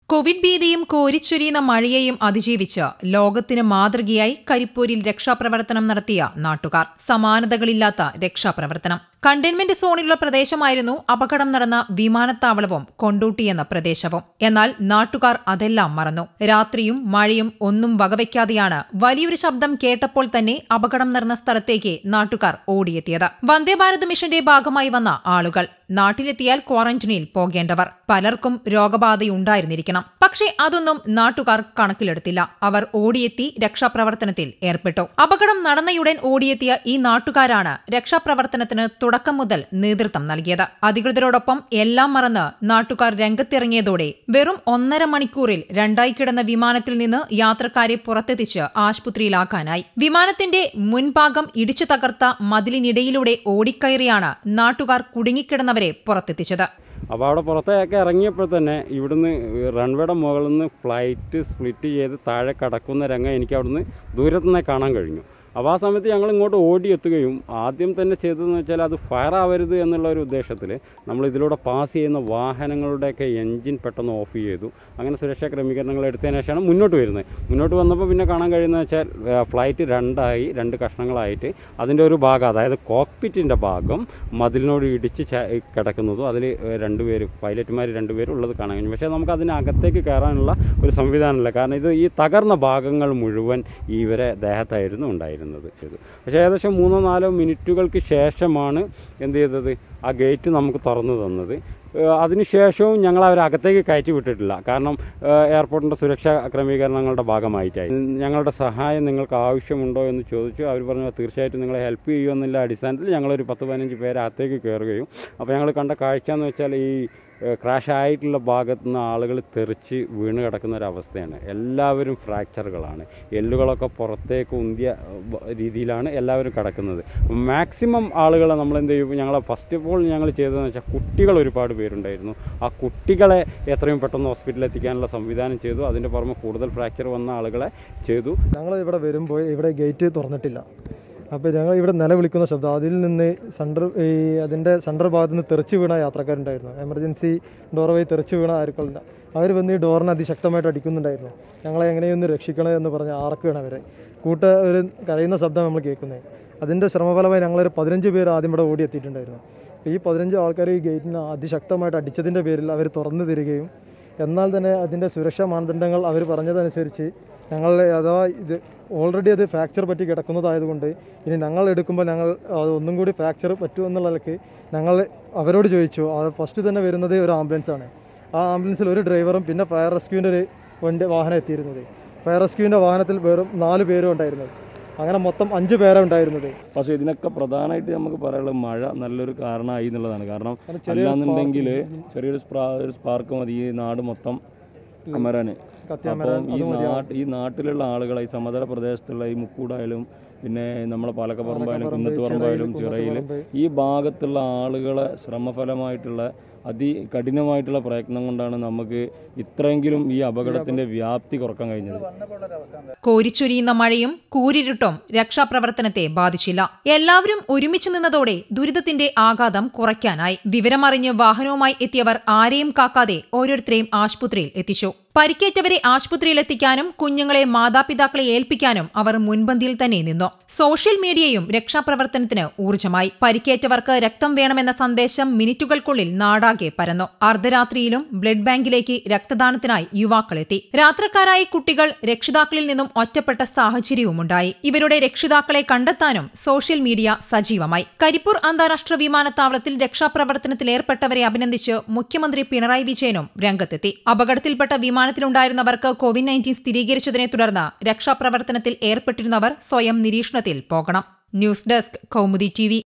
Covid ഭീതിയും കോരിച്ചൊരിയുന്ന മഴയെയും അതിജീവിച്ച് ലോകത്തിന് മാതൃകയായി കരിപ്പൂരിൽ രക്ഷാപ്രവർത്തനം നടത്തിയ നാട്ടുകാർ സമാനതകളില്ലാത്ത രക്ഷാപ്രവർത്തനം കണ്ടെയ്ൻമെന്റ് സോണിലുള്ള പ്രദേശമായിരുന്നു അപകടം നടന്ന വിമാനത്താവളവും കൊണ്ടൂട്ടി എന്ന പ്രദേശവും എന്നാൽ നാട്ടുകാർ അതെല്ലാം മറന്നു രാത്രിയും മഴയും ഒന്നും വകവയ്ക്കാതെയാണ് വലിയൊരു ശബ്ദം കേട്ടപ്പോൾ തന്നെ അപകടം നടന്ന സ്ഥലത്തേക്ക് നാട്ടുകാർ ഓടിയെത്തിയത് വന്ദേഭാരത് മിഷന്റെ ഭാഗമായി വന്ന ആളുകൾ നാട്ടിലെത്തിയാൽ ക്വാറന്റീനിൽ പോകേണ്ടവർ പലർക്കും രോഗബാധയുണ്ടായിരുന്നിരിക്കണം പക്ഷേ അതൊന്നും നാട്ടുകാർ കണക്കിലെടുത്തില്ല അവർ ഓടിയെത്തി രക്ഷാപ്രവർത്തനത്തിൽ ഏർപ്പെട്ടു അപകടം നടന്നയുടൻ ഓടിയെത്തിയ ഈ നാട്ടുകാരാണ് രക്ഷാപ്രവർത്തനത്തിന് തുടക്കം മുതൽ നേതൃത്വം നൽകിയത് അധികൃതരോടൊപ്പം എല്ലാം മറന്ന് നാട്ടുകാർ രംഗത്തിറങ്ങിയതോടെ വെറും ഒന്നര മണിക്കൂറിൽ രണ്ടായി കിടന്ന വിമാനത്തിൽ നിന്ന് യാത്രക്കാരെ പുറത്തെത്തിച്ച് ആശുപത്രിയിലാക്കാനായി വിമാനത്തിന്റെ മുൻഭാഗം ഇടിച്ചു തകർത്ത മതിലിനിടയിലൂടെ ഓടിക്കയറിയാണ് നാട്ടുകാർ കുടുങ്ങിക്കിടന്നവരെ പുറത്തെത്തിച്ചത് അപ്പോൾ അവിടെ പുറത്തേക്ക് ഇറങ്ങിയപ്പോൾ തന്നെ ഇവിടുന്ന് റൺവേയുടെ മുകളിൽ നിന്ന് ഫ്ലൈറ്റ് സ്പ്ലിറ്റ് ചെയ്ത് താഴെ കടക്കുന്ന രംഗം എനിക്ക് അവിടുന്ന് ദൂരത്തു നിന്നേ കാണാൻ കഴിഞ്ഞു അപ്പോൾ ആ സമയത്ത് ഞങ്ങൾ ഇങ്ങോട്ട് ഓടിയെത്തുകയും ആദ്യം തന്നെ ചെയ്തതെന്ന് വെച്ചാൽ അത് ഫയർ ആവരുത് എന്നുള്ള ഒരു ഉദ്ദേശത്തിൽ നമ്മൾ ഇതിലൂടെ പാസ് ചെയ്യുന്ന വാഹനങ്ങളുടെയൊക്കെ എൻജിൻ പെട്ടെന്ന് ഓഫ് ചെയ്തു അങ്ങനെ സുരക്ഷാ ക്രമീകരണങ്ങൾ എടുത്തതിന് ശേഷമാണ് മുന്നോട്ട് വരുന്നത് മുന്നോട്ട് വന്നപ്പോൾ പിന്നെ കാണാൻ കഴിയുന്നത് വെച്ചാൽ ഫ്ലൈറ്റ് രണ്ടായി രണ്ട് കഷ്ണങ്ങളായിട്ട് അതിൻ്റെ ഒരു ഭാഗം അതായത് കോക്പിറ്റിൻ്റെ ഭാഗം മതിലിനോട് ഇടിച്ച് ച- കിടക്കുന്നതും അതിൽ രണ്ടുപേര് പൈലറ്റുമാർ രണ്ടുപേരും ഉള്ളത് കാണാൻ കഴിഞ്ഞു പക്ഷേ നമുക്ക് അതിനകത്തേക്ക് കയറാനുള്ള ഒരു സംവിധാനമില്ല കാരണം ഇത് ഈ തകർന്ന ഭാഗങ്ങൾ മുഴുവൻ ഇവരെ ദേഹത്തായിരുന്നു ഉണ്ടായിരുന്നത് പക്ഷേ ഏകദേശം മൂന്നോ നാലോ മിനിറ്റുകൾക്ക് ശേഷമാണ് എന്ത് ചെയ്തത് ആ ഗേറ്റ് നമുക്ക് തുറന്നു തന്നത് ഏഹ് അതിനുശേഷവും ഞങ്ങൾ അവരെ അകത്തേക്ക് കയറ്റി വിട്ടിട്ടില്ല കാരണം ഏഹ് എയർപോർട്ടിൻ്റെ സുരക്ഷാ ക്രമീകരണങ്ങളുടെ ഭാഗമായിട്ടായി ഞങ്ങളുടെ സഹായം നിങ്ങൾക്ക് ആവശ്യമുണ്ടോ എന്ന് ചോദിച്ചു അവർ പറഞ്ഞു തീർച്ചയായിട്ടും നിങ്ങളെ ഹെൽപ്പ് ചെയ്യുമെന്നുള്ള അടിസ്ഥാനത്തിൽ ഞങ്ങളൊരു പത്ത് പതിനഞ്ച് പേര് അകത്തേക്ക് കയറുകയും അപ്പോൾ ഞങ്ങൾ കണ്ട കാഴ്ച എന്ന് വെച്ചാൽ ഈ ക്രാഷ് ആയിട്ടുള്ള ഭാഗത്തു നിന്ന് ആളുകൾ തെറിച്ച് വീണ് കിടക്കുന്ന ഒരു അവസ്ഥയാണ് എല്ലാവരും ഫ്രാക്ചറുകളാണ് എല്ലുകളൊക്കെ പുറത്തേക്ക് ഉന്തിയ ബ- രീതിയിലാണ് എല്ലാവരും കിടക്കുന്നത് മാക്സിമം ആളുകളെ നമ്മൾ എന്ത് ചെയ്യും ഞങ്ങൾ ഫസ്റ്റ് ഓഫ് ഓൾ ഞങ്ങൾ ചെയ്തതെന്ന് വെച്ചാൽ കുട്ടികൾ ഒരുപാട് പേരുണ്ടായിരുന്നു ആ കുട്ടികളെ എത്രയും പെട്ടെന്ന് ഹോസ്പിറ്റലിൽ എത്തിക്കാനുള്ള സംവിധാനം ചെയ്തു അതിൻ്റെ പുറമെ കൂടുതൽ ഫ്രാക്ചർ വന്ന ആളുകളെ ചെയ്തു ഞങ്ങൾ ഇവിടെ വരുമ്പോൾ ഇവിടെ ഗേറ്റ് തുറന്നിട്ടില്ല അപ്പോൾ ഞങ്ങൾ ഇവിടെ നിലവിളിക്കുന്ന ശബ്ദം അതിൽ നിന്ന് സെൻറ്റർ ഈ അതിൻ്റെ സെൻറ്റർ ഭാഗത്ത് നിന്ന് തെറിച്ച് വീണ യാത്രക്കാരുണ്ടായിരുന്നു എമർജൻസി ഡോർ വഴി തെറിച്ച് വീണ ആർക്കുള്ള അവർ വന്ന് ഈ ഡോറിനെ അതിശക്തമായിട്ട് അടിക്കുന്നുണ്ടായിരുന്നു ഞങ്ങളെ എങ്ങനെയൊന്ന് രക്ഷിക്കണേ എന്ന് പറഞ്ഞ് ആർക്കുകയാണ് അവരെ കൂട്ട ഒരു കരയുന്ന ശബ്ദം നമ്മൾ കേൾക്കുന്നത് അതിൻ്റെ ശ്രമഫലമായി ഞങ്ങളൊരു പതിനഞ്ച് പേര് ആദ്യം ഇവിടെ ഓടിയെത്തിയിട്ടുണ്ടായിരുന്നു അപ്പോൾ ഈ പതിനഞ്ച് ആൾക്കാർ ഈ ഗേറ്റിനെ അതിശക്തമായിട്ട് അടിച്ചതിൻ്റെ പേരിൽ അവർ തുറന്നു തരികയും എന്നാൽ തന്നെ അതിൻ്റെ സുരക്ഷാ മാനദണ്ഡങ്ങൾ അവർ പറഞ്ഞതനുസരിച്ച് ഞങ്ങളുടെ അഥവാ ഇത് ഓൾറെഡി അത് ഫ്രാക്ചർ പറ്റി കിടക്കുന്നതായതുകൊണ്ട് ഇനി ഞങ്ങൾ എടുക്കുമ്പോൾ ഞങ്ങൾ അത് ഒന്നും കൂടി ഫ്രാക്ചർ പറ്റുമോ എന്നുള്ള നിലയ്ക്ക് ഞങ്ങൾ അവരോട് ചോദിച്ചു അത് ഫസ്റ്റ് തന്നെ വരുന്നത് ഒരു ആംബുലൻസ് ആണ് ആ ആംബുലൻസിൽ ഒരു ഡ്രൈവറും പിന്നെ ഫയർ റെസ്ക്യൂവിൻ്റെ ഒരു വണ്ടി വാഹനം എത്തിയിരുന്നത് ഫയർ റെസ്ക്യൂവിൻ്റെ വാഹനത്തിൽ വെറും നാല് പേരും ഉണ്ടായിരുന്നത് അങ്ങനെ മൊത്തം അഞ്ച് പേരാണ് ഉണ്ടായിരുന്നത് പക്ഷേ ഇതിനൊക്കെ പ്രധാനമായിട്ട് നമുക്ക് പറയാനുള്ളത് മഴ നല്ലൊരു കാരണമായി എന്നുള്ളതാണ് കാരണം കാരണം ചെറിയൊരു അല്ലാന്നുണ്ടെങ്കിൽ ചെറിയൊരു സ്പ്രാ ഒരു സ്പാർക്ക് മതി ഈ നാട് മൊത്തം അമരാന് കത്തിയമരാൻ അപ്പം ഈ നാട്ട് ഈ നാട്ടിലുള്ള ആളുകളെ ഈ സമതല പ്രദേശത്തുള്ള ഈ മുക്കൂടായാലും പിന്നെ നമ്മളെ പാലക്കപ്പറമ്പായാലും കുന്നത്തുപറമ്പായാലും ചിറയിൽ ഈ ഭാഗത്തുള്ള ആളുകളെ ശ്രമഫലമായിട്ടുള്ള അതികഠിനമായിട്ടുള്ള പ്രയത്നം കൊണ്ടാണ് നമുക്ക് ഇത്രയെങ്കിലും ഈ അപകടത്തിന്റെ വ്യാപ്തി കുറക്കാൻ കഴിഞ്ഞത് കോരിച്ചൊരിയുന്ന മഴയും കൂരിരുട്ടും രക്ഷാപ്രവർത്തനത്തെ ബാധിച്ചില്ല എല്ലാവരും ഒരുമിച്ച് നിന്നതോടെ ദുരിതത്തിന്റെ ആഘാതം കുറയ്ക്കാനായി വിവരമറിഞ്ഞ് വാഹനവുമായി എത്തിയവർ ആരെയും കാക്കാതെ ഓരോരുത്തരെയും ആശുപത്രിയിൽ എത്തിച്ചു പരിക്കേറ്റവരെ ആശുപത്രിയിൽ എത്തിക്കാനും കുഞ്ഞുങ്ങളെ മാതാപിതാക്കളെ ഏൽപ്പിക്കാനും അവർ മുൻപന്തിയിൽ തന്നെ നിന്നു സോഷ്യൽ മീഡിയയും രക്ഷാപ്രവർത്തനത്തിന് ഊർജ്ജമായി പരിക്കേറ്റവർക്ക് രക്തം വേണമെന്ന സന്ദേശം മിനിറ്റുകൾക്കുള്ളിൽ നാടാകെ പരന്നു അർദ്ധരാത്രിയിലും ബ്ലഡ് ബാങ്കിലേക്ക് രക്തദാനത്തിനായി യുവാക്കളെത്തി രാത്രക്കാരായ കുട്ടികൾ രക്ഷിതാക്കളിൽ നിന്നും ഒറ്റപ്പെട്ട സാഹചര്യവുമുണ്ടായി ഇവരുടെ രക്ഷിതാക്കളെ കണ്ടെത്താനും സോഷ്യൽ മീഡിയ സജീവമായി കരിപ്പൂർ അന്താരാഷ്ട്ര വിമാനത്താവളത്തിൽ രക്ഷാപ്രവർത്തനത്തിൽ ഏർപ്പെട്ടവരെ അഭിനന്ദിച്ച് മുഖ്യമന്ത്രി പിണറായി വിജയനും രംഗത്തെത്തി അപകടത്തിൽപ്പെട്ട വിമാനത്തിലുണ്ടായിരുന്നവർക്ക് കോവിഡ് നയൻറ്റീൻ സ്ഥിരീകരിച്ചതിനെ തുടർന്ന് രക്ഷാപ്രവർത്തനത്തിൽ ഏർപ്പെട്ടിരുന്നവർ സ്വയം നിരീക്ഷണത്തിൽ പോകണം ന്യൂസ് ഡെസ്ക് കൗമുദി ടി